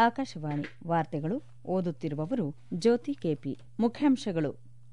ಆಕಾಶವಾಣಿ ವಾರ್ತೆಗಳು ಓದುತ್ತಿರುವವರು ಜ್ಯೋತಿ ಕೆಪಿ ಮುಖ್ಯಾಂಶಗಳು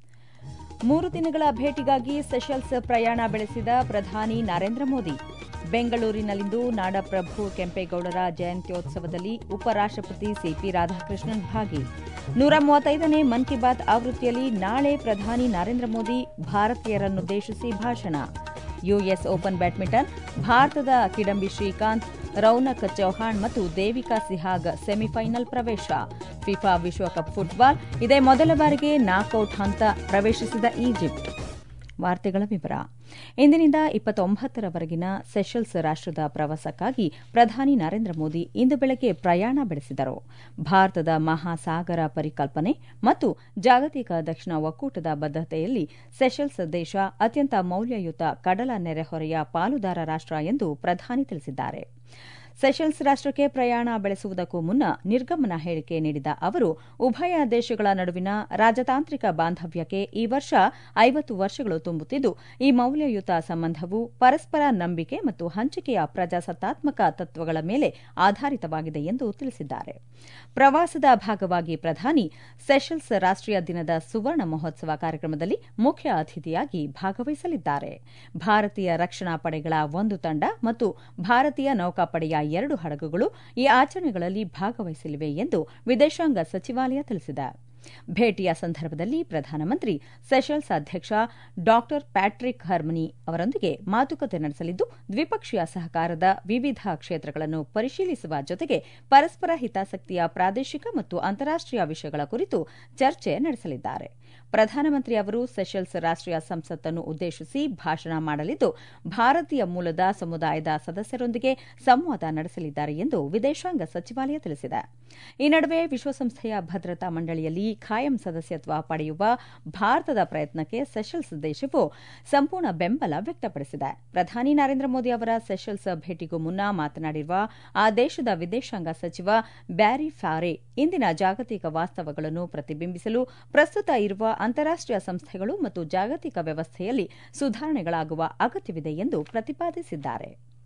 ಮೂರು ದಿನಗಳ ಭೇಟಿಗಾಗಿ ಸೆಷಲ್ಸ್ ಪ್ರಯಾಣ ಬೆಳೆಸಿದ ಪ್ರಧಾನಿ ನರೇಂದ್ರ ಮೋದಿ ಬೆಂಗಳೂರಿನಲ್ಲಿಂದು ನಾಡಪ್ರಭು ಕೆಂಪೇಗೌಡರ ಜಯಂತ್ಯೋತ್ಸವದಲ್ಲಿ ಉಪರಾಷ್ಟಪತಿ ಸಿಪಿ ರಾಧಾಕೃಷ್ಣನ್ ಭಾಗಿ ನೂರ ಮೂವತ್ತೈದನೇ ಮನ್ ಕಿ ಬಾತ್ ಆವೃತ್ತಿಯಲ್ಲಿ ನಾಳೆ ಪ್ರಧಾನಿ ನರೇಂದ್ರ ಮೋದಿ ಭಾರತೀಯರನ್ನುದ್ದೇಶಿಸಿ ಭಾಷಣ ಯುಎಸ್ ಓಪನ್ ಬ್ಯಾಡ್ಮಿಂಟನ್ ಭಾರತದ ಕಿಡಂಬಿ ಶ್ರೀಕಾಂತ್ ರೌನಕ್ ಚೌಹಾಣ್ ಮತ್ತು ದೇವಿಕಾ ಸಿಹಾಗ್ ಸೆಮಿಫೈನಲ್ ಪ್ರವೇಶ ಫಿಫಾ ವಿಶ್ವಕಪ್ ಫುಟ್ಬಾಲ್ ಇದೇ ಮೊದಲ ಬಾರಿಗೆ ನಾಕೌಟ್ ಹಂತ ಪ್ರವೇಶಿಸಿದ ಈಜಿಪ್ಟ್ ವಾರ್ತೆಗಳ ವಿವರ ಇಂದಿನಿಂದ ಇಪ್ಪತ್ತೊಂಬತ್ತರವರೆಗಿನ ಸೆಷಲ್ಸ್ ರಾಷ್ಟದ ಪ್ರವಾಸಕ್ಕಾಗಿ ಪ್ರಧಾನಿ ನರೇಂದ್ರ ಮೋದಿ ಇಂದು ಬೆಳಗ್ಗೆ ಪ್ರಯಾಣ ಬೆಳೆಸಿದರು ಭಾರತದ ಮಹಾಸಾಗರ ಪರಿಕಲ್ಪನೆ ಮತ್ತು ಜಾಗತಿಕ ದಕ್ಷಿಣ ಒಕ್ಕೂಟದ ಬದ್ದತೆಯಲ್ಲಿ ಸೆಷಲ್ಸ್ ದೇಶ ಅತ್ಯಂತ ಮೌಲ್ಯಯುತ ಕಡಲ ನೆರೆಹೊರೆಯ ಪಾಲುದಾರ ರಾಷ್ಟ ಎಂದು ಪ್ರಧಾನಿ ತಿಳಿಸಿದ್ದಾರೆ ಸೆಷಲ್ಸ್ ರಾಷ್ಟಕ್ಕೆ ಪ್ರಯಾಣ ಬೆಳೆಸುವುದಕ್ಕೂ ಮುನ್ನ ನಿರ್ಗಮನ ಹೇಳಿಕೆ ನೀಡಿದ ಅವರು ಉಭಯ ದೇಶಗಳ ನಡುವಿನ ರಾಜತಾಂತ್ರಿಕ ಬಾಂಧವ್ಯಕ್ಕೆ ಈ ವರ್ಷ ಐವತ್ತು ವರ್ಷಗಳು ತುಂಬುತ್ತಿದ್ದು ಈ ಮೌಲ್ಯಯುತ ಸಂಬಂಧವು ಪರಸ್ಪರ ನಂಬಿಕೆ ಮತ್ತು ಹಂಚಿಕೆಯ ಪ್ರಜಾಸತ್ತಾತ್ಮಕ ತತ್ವಗಳ ಮೇಲೆ ಆಧಾರಿತವಾಗಿದೆ ಎಂದು ತಿಳಿಸಿದ್ದಾರೆ ಪ್ರವಾಸದ ಭಾಗವಾಗಿ ಪ್ರಧಾನಿ ಸೆಷಲ್ಸ್ ರಾಷ್ಟೀಯ ದಿನದ ಸುವರ್ಣ ಮಹೋತ್ಸವ ಕಾರ್ಯಕ್ರಮದಲ್ಲಿ ಮುಖ್ಯ ಅತಿಥಿಯಾಗಿ ಭಾಗವಹಿಸಲಿದ್ದಾರೆ ಭಾರತೀಯ ರಕ್ಷಣಾ ಪಡೆಗಳ ಒಂದು ತಂಡ ಮತ್ತು ಭಾರತೀಯ ನೌಕಾಪಡೆಯ ಎರಡು ಹಡಗುಗಳು ಈ ಆಚರಣೆಗಳಲ್ಲಿ ಭಾಗವಹಿಸಲಿವೆ ಎಂದು ವಿದೇಶಾಂಗ ಸಚಿವಾಲಯ ತಿಳಿಸಿದೆ ಭೇಟಿಯ ಸಂದರ್ಭದಲ್ಲಿ ಪ್ರಧಾನಮಂತ್ರಿ ಸೆಷಲ್ಸ್ ಅಧ್ಯಕ್ಷ ಡಾ ಪ್ಯಾಟ್ರಿಕ್ ಹರ್ಮನಿ ಅವರೊಂದಿಗೆ ಮಾತುಕತೆ ನಡೆಸಲಿದ್ದು ದ್ವಿಪಕ್ಷೀಯ ಸಹಕಾರದ ವಿವಿಧ ಕ್ಷೇತ್ರಗಳನ್ನು ಪರಿಶೀಲಿಸುವ ಜೊತೆಗೆ ಪರಸ್ಪರ ಹಿತಾಸಕ್ತಿಯ ಪ್ರಾದೇಶಿಕ ಮತ್ತು ಅಂತಾರಾಷ್ಟೀಯ ವಿಷಯಗಳ ಕುರಿತು ಚರ್ಚೆ ನಡೆಸಲಿದ್ದಾರೆ ಪ್ರಧಾನಮಂತ್ರಿ ಅವರು ಸೆಷಲ್ಸ್ ರಾಷ್ಟೀಯ ಸಂಸತ್ತನ್ನು ಉದ್ದೇಶಿಸಿ ಭಾಷಣ ಮಾಡಲಿದ್ದು ಭಾರತೀಯ ಮೂಲದ ಸಮುದಾಯದ ಸದಸ್ಯರೊಂದಿಗೆ ಸಂವಾದ ನಡೆಸಲಿದ್ದಾರೆ ಎಂದು ವಿದೇಶಾಂಗ ಸಚಿವಾಲಯ ತಿಳಿಸಿದೆ ಈ ನಡುವೆ ವಿಶ್ವಸಂಸ್ಥೆಯ ಭದ್ರತಾ ಮಂಡಳಿಯಲ್ಲಿ ಖಾಯಂ ಸದಸ್ಯತ್ವ ಪಡೆಯುವ ಭಾರತದ ಪ್ರಯತ್ನಕ್ಕೆ ಸೆಷಲ್ಸ್ ದೇಶವು ಸಂಪೂರ್ಣ ಬೆಂಬಲ ವ್ಯಕ್ತಪಡಿಸಿದೆ ಪ್ರಧಾನಿ ನರೇಂದ್ರ ಮೋದಿ ಅವರ ಸೆಷಲ್ಸ್ ಭೇಟಿಗೂ ಮುನ್ನ ಮಾತನಾಡಿರುವ ಆ ದೇಶದ ವಿದೇಶಾಂಗ ಸಚಿವ ಬ್ಯಾರಿ ಫ್ಯಾರೆ ಇಂದಿನ ಜಾಗತಿಕ ವಾಸ್ತವಗಳನ್ನು ಪ್ರತಿಬಿಂಬಿಸಲು ಪ್ರಸ್ತುತ ಇರುವ ಅಂತಾರಾಷ್ಟೀಯ ಸಂಸ್ಥೆಗಳು ಮತ್ತು ಜಾಗತಿಕ ವ್ಯವಸ್ಥೆಯಲ್ಲಿ ಸುಧಾರಣೆಗಳಾಗುವ ಅಗತ್ಯವಿದೆ ಎಂದು ಪ್ರತಿಪಾದಿಸಿದ್ದಾರೆ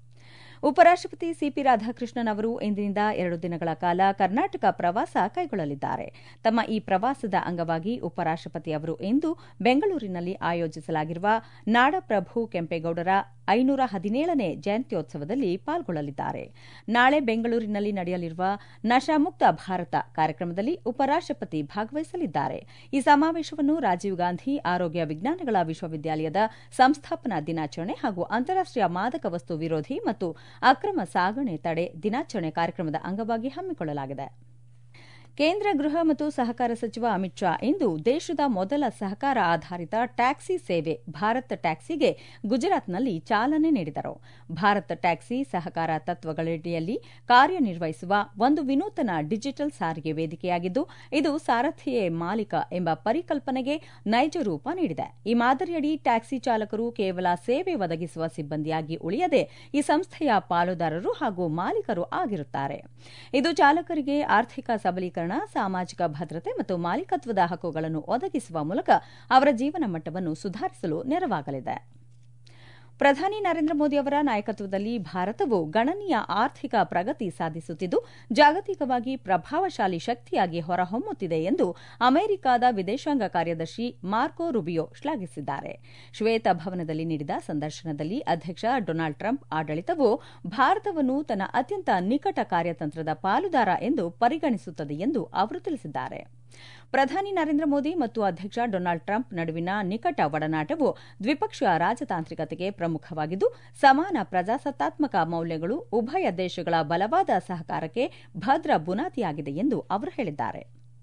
ಉಪರಾಷ್ಟಪತಿ ಸಿಪಿ ರಾಧಾಕೃಷ್ಣನ್ ಅವರು ಇಂದಿನಿಂದ ಎರಡು ದಿನಗಳ ಕಾಲ ಕರ್ನಾಟಕ ಪ್ರವಾಸ ಕೈಗೊಳ್ಳಲಿದ್ದಾರೆ ತಮ್ಮ ಈ ಪ್ರವಾಸದ ಅಂಗವಾಗಿ ಉಪರಾಷ್ಟಪತಿ ಅವರು ಇಂದು ಬೆಂಗಳೂರಿನಲ್ಲಿ ಆಯೋಜಿಸಲಾಗಿರುವ ನಾಡಪ್ರಭು ಕೆಂಪೇಗೌಡರ ಐನೂರ ಹದಿನೇಳನೇ ಜಯಂತ್ಯೋತ್ಸವದಲ್ಲಿ ಪಾಲ್ಗೊಳ್ಳಲಿದ್ದಾರೆ ನಾಳೆ ಬೆಂಗಳೂರಿನಲ್ಲಿ ನಡೆಯಲಿರುವ ನಶಾಮುಕ್ತ ಭಾರತ ಕಾರ್ಯಕ್ರಮದಲ್ಲಿ ಉಪರಾಷ್ಟಪತಿ ಭಾಗವಹಿಸಲಿದ್ದಾರೆ ಈ ಸಮಾವೇಶವನ್ನು ರಾಜೀವ್ ಗಾಂಧಿ ಆರೋಗ್ಯ ವಿಜ್ಞಾನಗಳ ವಿಶ್ವವಿದ್ಯಾಲಯದ ಸಂಸ್ಥಾಪನಾ ದಿನಾಚರಣೆ ಹಾಗೂ ಅಂತಾರಾಷ್ಟೀಯ ಮಾದಕ ವಸ್ತು ವಿರೋಧಿ ಮತ್ತು ಅಕ್ರಮ ಸಾಗಣೆ ತಡೆ ದಿನಾಚರಣೆ ಕಾರ್ಯಕ್ರಮದ ಅಂಗವಾಗಿ ಹಮ್ಮಿಕೊಳ್ಳಲಾಗಿದೆ ಕೇಂದ್ರ ಗೃಹ ಮತ್ತು ಸಹಕಾರ ಸಚಿವ ಅಮಿತ್ ಶಾ ಇಂದು ದೇಶದ ಮೊದಲ ಸಹಕಾರ ಆಧಾರಿತ ಟ್ಯಾಕ್ಸಿ ಸೇವೆ ಭಾರತ್ ಟ್ಯಾಕ್ಸಿಗೆ ಗುಜರಾತ್ನಲ್ಲಿ ಚಾಲನೆ ನೀಡಿದರು ಭಾರತ್ ಟ್ಯಾಕ್ಸಿ ಸಹಕಾರ ತತ್ವಗಳಡಿಯಲ್ಲಿ ಕಾರ್ಯನಿರ್ವಹಿಸುವ ಒಂದು ವಿನೂತನ ಡಿಜಿಟಲ್ ಸಾರಿಗೆ ವೇದಿಕೆಯಾಗಿದ್ದು ಇದು ಸಾರಥಿಯೇ ಮಾಲೀಕ ಎಂಬ ಪರಿಕಲ್ಪನೆಗೆ ನೈಜ ರೂಪ ನೀಡಿದೆ ಈ ಮಾದರಿಯಡಿ ಟ್ಯಾಕ್ಸಿ ಚಾಲಕರು ಕೇವಲ ಸೇವೆ ಒದಗಿಸುವ ಸಿಬ್ಬಂದಿಯಾಗಿ ಉಳಿಯದೆ ಈ ಸಂಸ್ಥೆಯ ಪಾಲುದಾರರು ಹಾಗೂ ಮಾಲೀಕರು ಆಗಿರುತ್ತಾರೆ ಇದು ಚಾಲಕರಿಗೆ ಆರ್ಥಿಕ ಸಬಲೀಕರಣ ಸಾಮಾಜಿಕ ಭದ್ರತೆ ಮತ್ತು ಮಾಲೀಕತ್ವದ ಹಕ್ಕುಗಳನ್ನು ಒದಗಿಸುವ ಮೂಲಕ ಅವರ ಜೀವನ ಮಟ್ಟವನ್ನು ಸುಧಾರಿಸಲು ನೆರವಾಗಲಿದೆ ಪ್ರಧಾನಿ ನರೇಂದ್ರ ಮೋದಿ ಅವರ ನಾಯಕತ್ವದಲ್ಲಿ ಭಾರತವು ಗಣನೀಯ ಆರ್ಥಿಕ ಪ್ರಗತಿ ಸಾಧಿಸುತ್ತಿದ್ದು ಜಾಗತಿಕವಾಗಿ ಪ್ರಭಾವಶಾಲಿ ಶಕ್ತಿಯಾಗಿ ಹೊರಹೊಮ್ಮುತ್ತಿದೆ ಎಂದು ಅಮೆರಿಕದ ವಿದೇಶಾಂಗ ಕಾರ್ಯದರ್ಶಿ ಮಾರ್ಕೊ ರುಬಿಯೋ ಶ್ಲಾಘಿಸಿದ್ದಾರೆ ಶ್ವೇತಭವನದಲ್ಲಿ ನೀಡಿದ ಸಂದರ್ಶನದಲ್ಲಿ ಅಧ್ಯಕ್ಷ ಡೊನಾಲ್ಡ್ ಟ್ರಂಪ್ ಆಡಳಿತವು ಭಾರತವನ್ನು ತನ್ನ ಅತ್ಯಂತ ನಿಕಟ ಕಾರ್ಯತಂತ್ರದ ಪಾಲುದಾರ ಎಂದು ಪರಿಗಣಿಸುತ್ತದೆ ಎಂದು ಅವರು ತಿಳಿಸಿದ್ದಾರೆ ಪ್ರಧಾನಿ ನರೇಂದ್ರ ಮೋದಿ ಮತ್ತು ಅಧ್ಯಕ್ಷ ಡೊನಾಲ್ಡ್ ಟ್ರಂಪ್ ನಡುವಿನ ನಿಕಟ ಒಡನಾಟವು ದ್ವಿಪಕ್ಷೀಯ ರಾಜತಾಂತ್ರಿಕತೆಗೆ ಪ್ರಮುಖವಾಗಿದ್ದು ಸಮಾನ ಪ್ರಜಾಸತ್ತಾತ್ಮಕ ಮೌಲ್ಯಗಳು ಉಭಯ ದೇಶಗಳ ಬಲವಾದ ಸಹಕಾರಕ್ಕೆ ಭದ್ರ ಬುನಾದಿಯಾಗಿದೆ ಎಂದು ಅವರು ಹೇಳಿದ್ದಾರೆ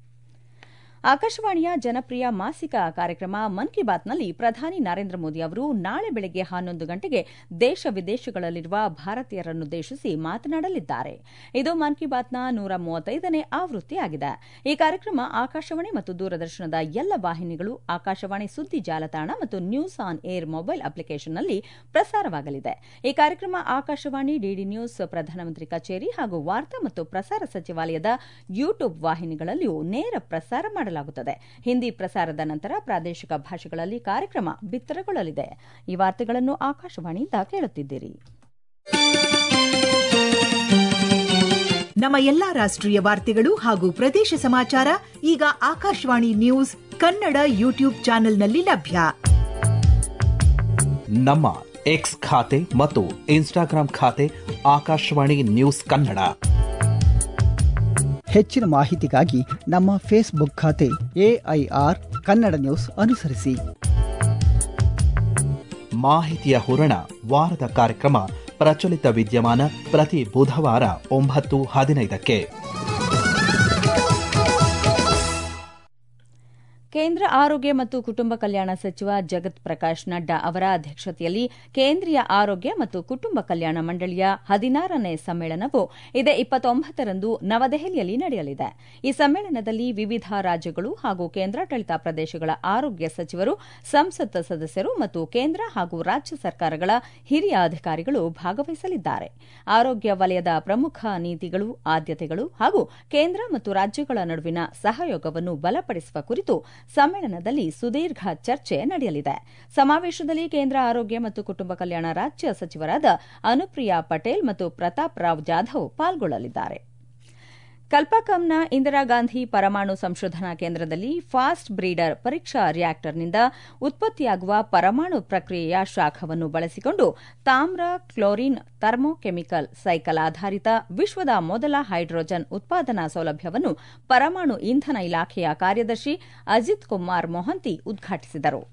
ಆಕಾಶವಾಣಿಯ ಜನಪ್ರಿಯ ಮಾಸಿಕ ಕಾರ್ಯಕ್ರಮ ಮನ್ ಕಿ ಬಾತ್ನಲ್ಲಿ ಪ್ರಧಾನಿ ನರೇಂದ್ರ ಮೋದಿ ಅವರು ನಾಳೆ ಬೆಳಗ್ಗೆ ಹನ್ನೊಂದು ಗಂಟೆಗೆ ದೇಶ ವಿದೇಶಗಳಲ್ಲಿರುವ ಭಾರತೀಯರನ್ನುದ್ದೇಶಿಸಿ ಮಾತನಾಡಲಿದ್ದಾರೆ ಇದು ಮನ್ ಕಿ ಬಾತ್ನ ನೂರ ಮೂವತ್ತೈದನೇ ಆವೃತ್ತಿಯಾಗಿದೆ ಈ ಕಾರ್ಯಕ್ರಮ ಆಕಾಶವಾಣಿ ಮತ್ತು ದೂರದರ್ಶನದ ಎಲ್ಲ ವಾಹಿನಿಗಳು ಆಕಾಶವಾಣಿ ಸುದ್ದಿ ಜಾಲತಾಣ ಮತ್ತು ನ್ಯೂಸ್ ಆನ್ ಏರ್ ಮೊಬೈಲ್ ಅಪ್ಲಿಕೇಶನ್ನಲ್ಲಿ ಪ್ರಸಾರವಾಗಲಿದೆ ಈ ಕಾರ್ಯಕ್ರಮ ಆಕಾಶವಾಣಿ ಡಿಡಿ ನ್ಯೂಸ್ ಪ್ರಧಾನಮಂತ್ರಿ ಕಚೇರಿ ಹಾಗೂ ವಾರ್ತಾ ಮತ್ತು ಪ್ರಸಾರ ಸಚಿವಾಲಯದ ಯೂಟ್ಯೂಬ್ ವಾಹಿನಿಗಳಲ್ಲಿಯೂ ನೇರ ಪ್ರಸಾರ ಮಾಡಲಾಗುತ್ತದೆ ಹಿಂದಿ ಪ್ರಸಾರದ ನಂತರ ಪ್ರಾದೇಶಿಕ ಭಾಷೆಗಳಲ್ಲಿ ಕಾರ್ಯಕ್ರಮ ಬಿತ್ತರಗೊಳ್ಳಲಿದೆ ಈ ವಾರ್ತೆಗಳನ್ನು ಆಕಾಶವಾಣಿಯಿಂದ ಕೇಳುತ್ತಿದ್ದೀರಿ ನಮ್ಮ ಎಲ್ಲಾ ರಾಷ್ಟ್ರೀಯ ವಾರ್ತೆಗಳು ಹಾಗೂ ಪ್ರದೇಶ ಸಮಾಚಾರ ಈಗ ಆಕಾಶವಾಣಿ ನ್ಯೂಸ್ ಕನ್ನಡ ಯೂಟ್ಯೂಬ್ ಚಾನೆಲ್ನಲ್ಲಿ ಲಭ್ಯ ನಮ್ಮ ಎಕ್ಸ್ ಖಾತೆ ಮತ್ತು ಇನ್ಸ್ಟಾಗ್ರಾಂ ಖಾತೆ ಆಕಾಶವಾಣಿ ನ್ಯೂಸ್ ಕನ್ನಡ ಹೆಚ್ಚಿನ ಮಾಹಿತಿಗಾಗಿ ನಮ್ಮ ಫೇಸ್ಬುಕ್ ಖಾತೆ ಎಐಆರ್ ಕನ್ನಡ ನ್ಯೂಸ್ ಅನುಸರಿಸಿ ಮಾಹಿತಿಯ ಹೂರಣ ವಾರದ ಕಾರ್ಯಕ್ರಮ ಪ್ರಚಲಿತ ವಿದ್ಯಮಾನ ಪ್ರತಿ ಬುಧವಾರ ಒಂಬತ್ತು ಹದಿನೈದಕ್ಕೆ ಕೇಂದ್ರ ಆರೋಗ್ಯ ಮತ್ತು ಕುಟುಂಬ ಕಲ್ಯಾಣ ಸಚಿವ ಜಗತ್ ಪ್ರಕಾಶ್ ನಡ್ಡಾ ಅವರ ಅಧ್ಯಕ್ಷತೆಯಲ್ಲಿ ಕೇಂದ್ರೀಯ ಆರೋಗ್ಯ ಮತ್ತು ಕುಟುಂಬ ಕಲ್ಯಾಣ ಮಂಡಳಿಯ ಹದಿನಾರನೇ ಸಮ್ಮೇಳನವು ಇದೇ ಇಪ್ಪತ್ತೊಂಬತ್ತರಂದು ನವದೆಹಲಿಯಲ್ಲಿ ನಡೆಯಲಿದೆ ಈ ಸಮ್ಮೇಳನದಲ್ಲಿ ವಿವಿಧ ರಾಜ್ಯಗಳು ಹಾಗೂ ಕೇಂದ್ರಾಡಳಿತ ಪ್ರದೇಶಗಳ ಆರೋಗ್ಯ ಸಚಿವರು ಸಂಸತ್ ಸದಸ್ಯರು ಮತ್ತು ಕೇಂದ್ರ ಹಾಗೂ ರಾಜ್ಯ ಸರ್ಕಾರಗಳ ಹಿರಿಯ ಅಧಿಕಾರಿಗಳು ಭಾಗವಹಿಸಲಿದ್ದಾರೆ ಆರೋಗ್ಯ ವಲಯದ ಪ್ರಮುಖ ನೀತಿಗಳು ಆದ್ಯತೆಗಳು ಹಾಗೂ ಕೇಂದ್ರ ಮತ್ತು ರಾಜ್ಯಗಳ ನಡುವಿನ ಸಹಯೋಗವನ್ನು ಬಲಪಡಿಸುವ ಕುರಿತು ಸಮ್ಮೇಳನದಲ್ಲಿ ಸುದೀರ್ಘ ಚರ್ಚೆ ನಡೆಯಲಿದೆ ಸಮಾವೇಶದಲ್ಲಿ ಕೇಂದ್ರ ಆರೋಗ್ಯ ಮತ್ತು ಕುಟುಂಬ ಕಲ್ಯಾಣ ರಾಜ್ಯ ಸಚಿವರಾದ ಅನುಪ್ರಿಯಾ ಪಟೇಲ್ ಮತ್ತು ಪ್ರತಾಪ್ ರಾವ್ ಜಾಧವ್ ಪಾಲ್ಗೊಳ್ಳಲಿದ್ದಾರೆ ಕಲ್ಪಕಂನ ಇಂದಿರಾ ಗಾಂಧಿ ಪರಮಾಣು ಸಂಶೋಧನಾ ಕೇಂದ್ರದಲ್ಲಿ ಫಾಸ್ಟ್ ಬ್ರೀಡರ್ ಪರೀಕ್ಷಾ ರಿಯಾಕ್ಟರ್ನಿಂದ ಉತ್ಪತ್ತಿಯಾಗುವ ಪರಮಾಣು ಪ್ರಕ್ರಿಯೆಯ ಶಾಖವನ್ನು ಬಳಸಿಕೊಂಡು ತಾಮ್ರ ಕ್ಲೋರಿನ್ ಥರ್ಮೋಕೆಮಿಕಲ್ ಸೈಕಲ್ ಆಧಾರಿತ ವಿಶ್ವದ ಮೊದಲ ಹೈಡ್ರೋಜನ್ ಉತ್ಪಾದನಾ ಸೌಲಭ್ಯವನ್ನು ಪರಮಾಣು ಇಂಧನ ಇಲಾಖೆಯ ಕಾರ್ಯದರ್ಶಿ ಅಜಿತ್ ಕುಮಾರ್ ಮೊಹಂತಿ ಉದ್ಘಾಟಿಸಿದರು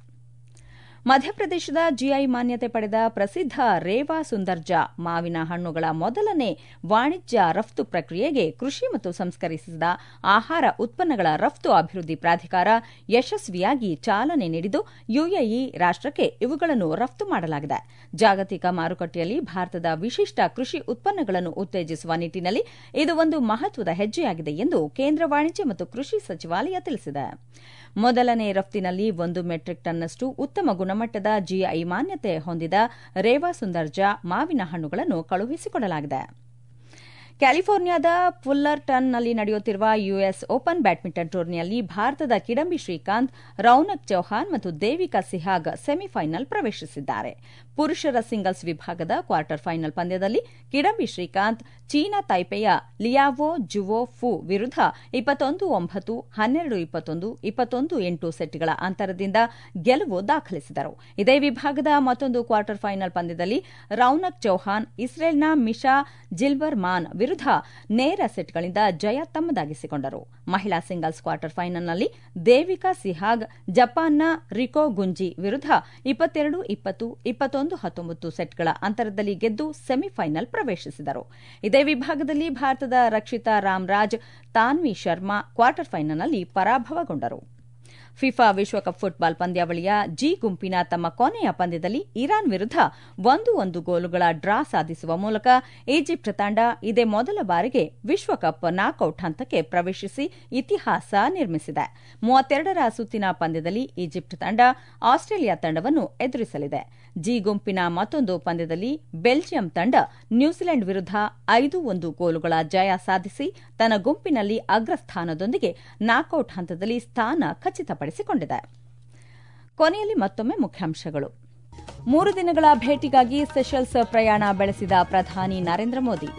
ಮಧ್ಯಪ್ರದೇಶದ ಜಿಐ ಮಾನ್ಯತೆ ಪಡೆದ ಪ್ರಸಿದ್ಧ ರೇವಾ ಸುಂದರ್ಜಾ ಮಾವಿನ ಹಣ್ಣುಗಳ ಮೊದಲನೇ ವಾಣಿಜ್ಯ ರಫ್ತು ಪ್ರಕ್ರಿಯೆಗೆ ಕೃಷಿ ಮತ್ತು ಸಂಸ್ಕರಿಸಿದ ಆಹಾರ ಉತ್ಪನ್ನಗಳ ರಫ್ತು ಅಭಿವೃದ್ಧಿ ಪ್ರಾಧಿಕಾರ ಯಶಸ್ವಿಯಾಗಿ ಚಾಲನೆ ನೀಡಿದ್ದು ಯುಎಇ ರಾಷ್ಟಕ್ಕೆ ಇವುಗಳನ್ನು ರಫ್ತು ಮಾಡಲಾಗಿದೆ ಜಾಗತಿಕ ಮಾರುಕಟ್ಟೆಯಲ್ಲಿ ಭಾರತದ ವಿಶಿಷ್ಟ ಕೃಷಿ ಉತ್ಪನ್ನಗಳನ್ನು ಉತ್ತೇಜಿಸುವ ನಿಟ್ಟಿನಲ್ಲಿ ಇದು ಒಂದು ಮಹತ್ವದ ಹೆಜ್ಜೆಯಾಗಿದೆ ಎಂದು ಕೇಂದ್ರ ವಾಣಿಜ್ಯ ಮತ್ತು ಕೃಷಿ ಸಚಿವಾಲಯ ತಿಳಿಸಿದೆ ಮೊದಲನೇ ರಫ್ತಿನಲ್ಲಿ ಒಂದು ಮೆಟ್ರಿಕ್ ಟನ್ನಷ್ಟು ಉತ್ತಮ ಗುಣಮಟ್ಟದ ಜಿಐ ಮಾನ್ಯತೆ ಹೊಂದಿದ ರೇವಾ ಸುಂದರ್ಜಾ ಮಾವಿನ ಹಣ್ಣುಗಳನ್ನು ಕಳುಹಿಸಿಕೊಡಲಾಗಿದೆ ಕ್ಯಾಲಿಫೋರ್ನಿಯಾದ ಫುಲ್ಲರ್ಟನ್ನಲ್ಲಿ ನಡೆಯುತ್ತಿರುವ ಯುಎಸ್ ಓಪನ್ ಬ್ಯಾಡ್ಮಿಂಟನ್ ಟೂರ್ನಿಯಲ್ಲಿ ಭಾರತದ ಕಿಡಂಬಿ ಶ್ರೀಕಾಂತ್ ರೌನಕ್ ಚೌಹಾನ್ ಮತ್ತು ದೇವಿಕಾ ಸಿಹಾಗ್ ಸೆಮಿಫೈನಲ್ ಪ್ರವೇಶಿಸಿದ್ದಾರೆ ಪುರುಷರ ಸಿಂಗಲ್ಸ್ ವಿಭಾಗದ ಕ್ವಾರ್ಟರ್ ಫೈನಲ್ ಪಂದ್ಯದಲ್ಲಿ ಕಿಡಂಬಿ ಶ್ರೀಕಾಂತ್ ಚೀನಾ ತೈಪೆಯ ಲಿಯಾವೋ ಜುವೋ ಫು ವಿರುದ್ಧ ಇಪ್ಪತ್ತೊಂದು ಒಂಬತ್ತು ಹನ್ನೆರಡು ಇಪ್ಪತ್ತೊಂದು ಇಪ್ಪತ್ತೊಂದು ಎಂಟು ಸೆಟ್ಗಳ ಅಂತರದಿಂದ ಗೆಲುವು ದಾಖಲಿಸಿದರು ಇದೇ ವಿಭಾಗದ ಮತ್ತೊಂದು ಕ್ವಾರ್ಟರ್ ಫೈನಲ್ ಪಂದ್ಯದಲ್ಲಿ ರೌನಕ್ ಚೌಹಾನ್ ಇಸ್ರೇಲ್ನ ಮಿಶಾ ಜಿಲ್ಬರ್ ಮಾನ್ ವಿರುದ್ಧ ನೇರ ಸೆಟ್ಗಳಿಂದ ಜಯ ತಮ್ಮದಾಗಿಸಿಕೊಂಡರು ಮಹಿಳಾ ಸಿಂಗಲ್ಸ್ ಕ್ವಾರ್ಟರ್ ಫೈನಲ್ನಲ್ಲಿ ದೇವಿಕಾ ಸಿಹಾಗ್ ಜಪಾನ್ನ ರಿಕೋ ಗುಂಜಿ ವಿರುದ್ಧ ಇಪ್ಪತ್ತೆರಡು ಇಪ್ಪತ್ತು ಇಪ್ಪತ್ತೊಂದು ಹತ್ತೊಂಬತ್ತು ಸೆಟ್ಗಳ ಅಂತರದಲ್ಲಿ ಗೆದ್ದು ಸೆಮಿಫೈನಲ್ ಪ್ರವೇಶಿಸಿದರು ಇದೇ ವಿಭಾಗದಲ್ಲಿ ಭಾರತದ ರಕ್ಷಿತಾ ರಾಮ್ರಾಜ್ ತಾನ್ವಿ ಶರ್ಮಾ ಕ್ವಾರ್ಟರ್ ಫೈನಲ್ನಲ್ಲಿ ಪರಾಭವಗೊಂಡರು ಫಿಫಾ ವಿಶ್ವಕಪ್ ಫುಟ್ಬಾಲ್ ಪಂದ್ಯಾವಳಿಯ ಜಿ ಗುಂಪಿನ ತಮ್ಮ ಕೊನೆಯ ಪಂದ್ಯದಲ್ಲಿ ಇರಾನ್ ವಿರುದ್ಧ ಒಂದು ಒಂದು ಗೋಲುಗಳ ಡ್ರಾ ಸಾಧಿಸುವ ಮೂಲಕ ಈಜಿಪ್ಟ್ ತಂಡ ಇದೇ ಮೊದಲ ಬಾರಿಗೆ ವಿಶ್ವಕಪ್ ನಾಕೌಟ್ ಹಂತಕ್ಕೆ ಪ್ರವೇಶಿಸಿ ಇತಿಹಾಸ ನಿರ್ಮಿಸಿದೆ ಮೂವತ್ತೆರಡರ ಸುತ್ತಿನ ಪಂದ್ಯದಲ್ಲಿ ಈಜಿಪ್ಟ್ ತಂಡ ಆಸ್ಟ್ರೇಲಿಯಾ ತಂಡವನ್ನು ಎದುರಿಸಲಿದೆ ಜಿ ಗುಂಪಿನ ಮತ್ತೊಂದು ಪಂದ್ಯದಲ್ಲಿ ಬೆಲ್ಜಿಯಂ ತಂಡ ನ್ಯೂಜಿಲೆಂಡ್ ವಿರುದ್ಧ ಐದು ಒಂದು ಗೋಲುಗಳ ಜಯ ಸಾಧಿಸಿ ತನ್ನ ಗುಂಪಿನಲ್ಲಿ ಅಗ್ರಸ್ಥಾನದೊಂದಿಗೆ ನಾಕೌಟ್ ಹಂತದಲ್ಲಿ ಸ್ಥಾನ ಖಚಿತಪಡಿಸಿಕೊಂಡಿದೆ ಕೊನೆಯಲ್ಲಿ ಮತ್ತೊಮ್ಮೆ ಮುಖ್ಯಾಂಶಗಳು ಮೂರು ದಿನಗಳ ಭೇಟಿಗಾಗಿ ಸೆಷಲ್ಸ್ ಪ್ರಯಾಣ ಬೆಳೆಸಿದ ಪ್ರಧಾನಿ ನರೇಂದ್ರ ಮೋದಿ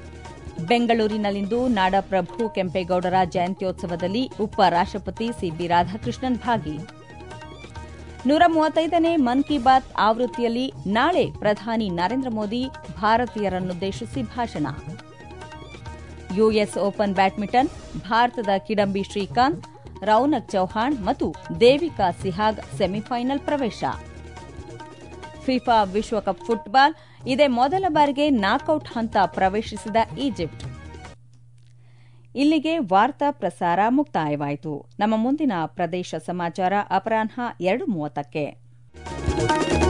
ಬೆಂಗಳೂರಿನಲ್ಲಿಂದು ನಾಡಪ್ರಭು ಕೆಂಪೇಗೌಡರ ಜಯಂತ್ಯೋತ್ಸವದಲ್ಲಿ ಉಪರಾಷ್ಟಪತಿ ಸಿಬಿ ರಾಧಾಕೃಷ್ಣನ್ ಭಾಗಿ ನೂರ ಮೂವತ್ತೈದನೇ ಮನ್ ಕಿ ಬಾತ್ ಆವೃತ್ತಿಯಲ್ಲಿ ನಾಳೆ ಪ್ರಧಾನಿ ನರೇಂದ್ರ ಮೋದಿ ಭಾರತೀಯರನ್ನುದ್ದೇಶಿಸಿ ಭಾಷಣ ಯುಎಸ್ ಓಪನ್ ಬ್ಯಾಡ್ಮಿಂಟನ್ ಭಾರತದ ಕಿಡಂಬಿ ಶ್ರೀಕಾಂತ್ ರೌನಕ್ ಚೌಹಾಣ್ ಮತ್ತು ದೇವಿಕಾ ಸಿಹಾಗ್ ಸೆಮಿಫೈನಲ್ ಪ್ರವೇಶ ಫಿಫಾ ವಿಶ್ವಕಪ್ ಫುಟ್ಬಾಲ್ ಇದೇ ಮೊದಲ ಬಾರಿಗೆ ನಾಕೌಟ್ ಹಂತ ಪ್ರವೇಶಿಸಿದ ಈಜಿಪ್ಟ್ ಇಲ್ಲಿಗೆ ವಾರ್ತಾ ಪ್ರಸಾರ ಮುಕ್ತಾಯವಾಯಿತು ನಮ್ಮ ಮುಂದಿನ ಪ್ರದೇಶ ಸಮಾಚಾರ ಅಪರಾಹ್ನ ಎರಡು ಮೂವತ್ತಕ್ಕೆ